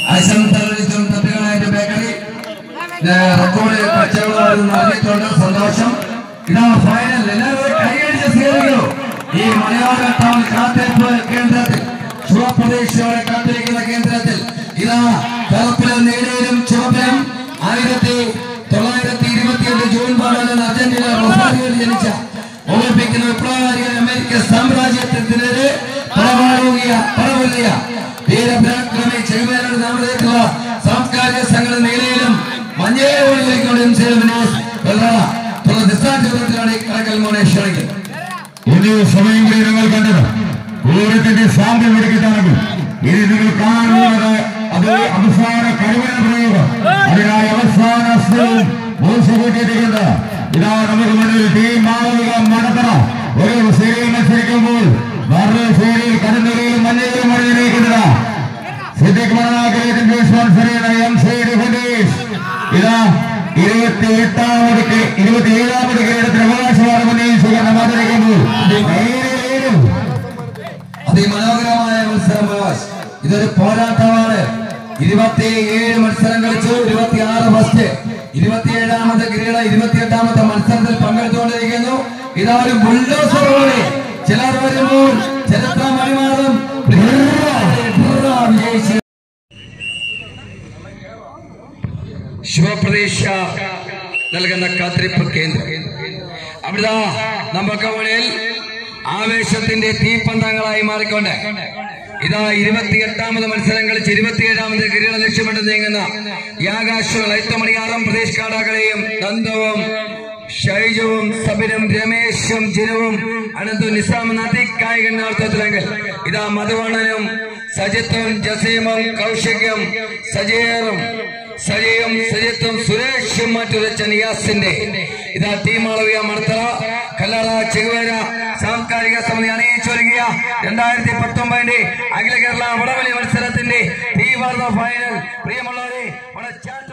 ആശംസകളും തട്ടുകളായിട്ട് bakery record കച്ചവടം നടത്തിയിട്ടുണ്ട് സന്തോഷം ഇതാ ഫൈനൽ എല്ലാവരും കൈയടിച്ച് സ്വീകരിക്കൂ ഈ മലയാള ടൗൺ കാത്തിരിപ്പ് കേന്ദ്രത്തിൽ ശുഭപ്രതീക്ഷയോടെ കാത്തിരിക്കുന്ന കേന്ദ്രത്തിൽ ഇതാ കറുപ്പിലും നീലയിലും ചുവപ്പിലും ആയിരത്തി തൊള്ളായിരത്തി ഇരുപത്തിയെട്ട് ജൂൺ പതിനൊന്ന് അർജന്റീന റൊസാരിയോയിൽ ജനിച്ച ഒളിമ്പിക്കിന് വിപ്ലവകാരികൾ അമേരിക്ക സാമ്രാജ്യത്തിനെതിരെ പടവാളുകിയ പടവല്ലിയ വീരപരാക്രമി ചെകുമേനയുടെ നാമധേയത്തിലുള്ള സാംസ്കാരിക സംഘടന നീലയിലും മഞ്ഞേലിലേക്കും ദിശാചരണത്തിലാണ് ഈ കടക്കൽ മോനെ ക്ഷണിക്കുന്നത് ഇനി സമയം കൂടി നിങ്ങൾ കണ്ടത് പൂരത്തിന്റെ സാമ്യം എടുക്കിട്ടാണെങ്കിൽ ഇനി നിങ്ങൾ കാണുന്നത് അത് അവസാന കഴിവിന പ്രയോഗം അതിനായി അവസാന അസ്ത്രവും മൂർച്ചകൂട്ടിയിട്ടുണ്ട് ഇതാ നമുക്ക് മുന്നിൽ ടീം മാളവിക മടത്തറ ഒരു സീരിയൽ മത്സരിക്കുമ്പോൾ വേറൊരു സീരിയൽ കടന്നുകയും മഞ്ഞയിലും മണിഞ്ഞിരിക്കുന്നത് സിദ്ദിഖ് മണനാഗ്രഹത്തിന്റെ സ്പോൺസർ ചെയ്യുന്ന എം സി ഡി ഫണ്ടീസ് ഇതാ ഇരുപത്തി എട്ടാമത് ഇരുപത്തി ഏഴാമത് കിരീടത്തിന് അവകാശമാണ് ഉന്നയിച്ചുകൊണ്ട് മത്സരിക്കുമ്പോൾ നേരെയും അതിമനോഹരമായ മത്സരം പ്രകാശ് ഇതൊരു പോരാട്ടമാണ് ഇരുപത്തിയേഴ് മത്സരം കളിച്ചു ഇരുപത്തിയാറ് ഫസ്റ്റ് ഇരുപത്തിയേഴാമത്തെ കിരീട ഇരുപത്തിയെട്ടാമത്തെ മത്സരത്തിൽ പങ്കെടുത്തുകൊണ്ടിരിക്കുന്നു ഇതാ ഒരു ബുൾഡോസർ പോലെ ചിലർ വരുമ്പോൾ ചരിത്രം വഴിമാറും വിജയിച്ച് ശുഭപ്രതീക്ഷ നൽകുന്ന കാത്തിരിപ്പ് കേന്ദ്രം അവിടുത്തെ നമുക്ക് മുന്നിൽ ആവേശത്തിന്റെ തീപ്പന്തങ്ങളായി മാറിക്കൊണ്ട് ഇതാ ഇരുപത്തിയെട്ടാമത് മത്സരം കളിച്ച് ഇരുപത്തിയേഴാമത് കിരീട ലക്ഷ്യമിട്ട് നീങ്ങുന്ന യാകാശവും ലൈത്തമണിയാറും പ്രദേശ് കാടാകളെയും നന്ദവും ഷൈജുവും സബിനും രമേശും ജിനുവും അനന്തു നിസാം നദിക്കായിക നേതൃത്വത്തിലെങ്കിൽ ഇതാ മധുവണ്ണനും സജിത്തും ജസീമും കൗശിക്കും സജീറും സജയും സജിത്തും സുരേഷും മറ്റൊരു നിയാസിന്റെ ഇതാ ടീം അളവിയ മണത്തറ കല്ലറ ചെകുവേര സാംസ്കാരിക സമിതി അണിയിച്ചൊരുങ്ങിയ രണ്ടായിരത്തി പത്തൊമ്പതിന്റെ അഖില കേരള വടവലി മത്സരത്തിന്റെ ഈ വാർത്ത ഫൈനൽ പ്രിയമുള്ളവരെ വളരെ ചാ-